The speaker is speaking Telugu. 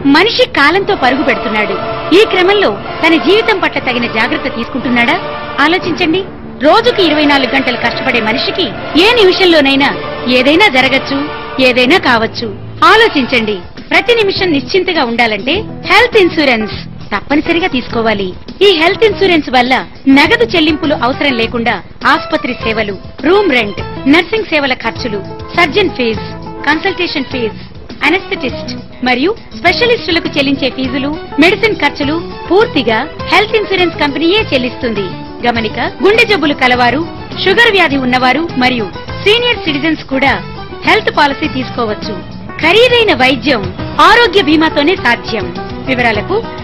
మనిషి కాలంతో పరుగు పెడుతున్నాడు ఈ క్రమంలో తన జీవితం పట్ల తగిన జాగ్రత్త తీసుకుంటున్నాడా ఆలోచించండి రోజుకి ఇరవై నాలుగు గంటలు కష్టపడే మనిషికి ఏ నిమిషంలోనైనా ఏదైనా జరగచ్చు ఏదైనా కావచ్చు ఆలోచించండి ప్రతి నిమిషం నిశ్చింతగా ఉండాలంటే హెల్త్ ఇన్సూరెన్స్ తప్పనిసరిగా తీసుకోవాలి ఈ హెల్త్ ఇన్సూరెన్స్ వల్ల నగదు చెల్లింపులు అవసరం లేకుండా ఆసుపత్రి సేవలు రూమ్ రెంట్ నర్సింగ్ సేవల ఖర్చులు surgeon fee consultation fee anaesthetist మరియు స్పెషలిస్టులకు చెల్లించే ఫీజులు మెడిసిన్ ఖర్చులు పూర్తిగా హెల్త్ ఇన్సూరెన్స్ కంపెనీయే చెల్లిస్తుంది గమనిక గుండె జబ్బులు కలవారు షుగర్ వ్యాధి ఉన్నవారు మరియు సీనియర్ సిటిజన్స్ కూడా హెల్త్ పాలసీ తీసుకోవచ్చు ఖరీదైన వైద్యం ఆరోగ్య బీమాతోనే సాధ్యం వివరాలకు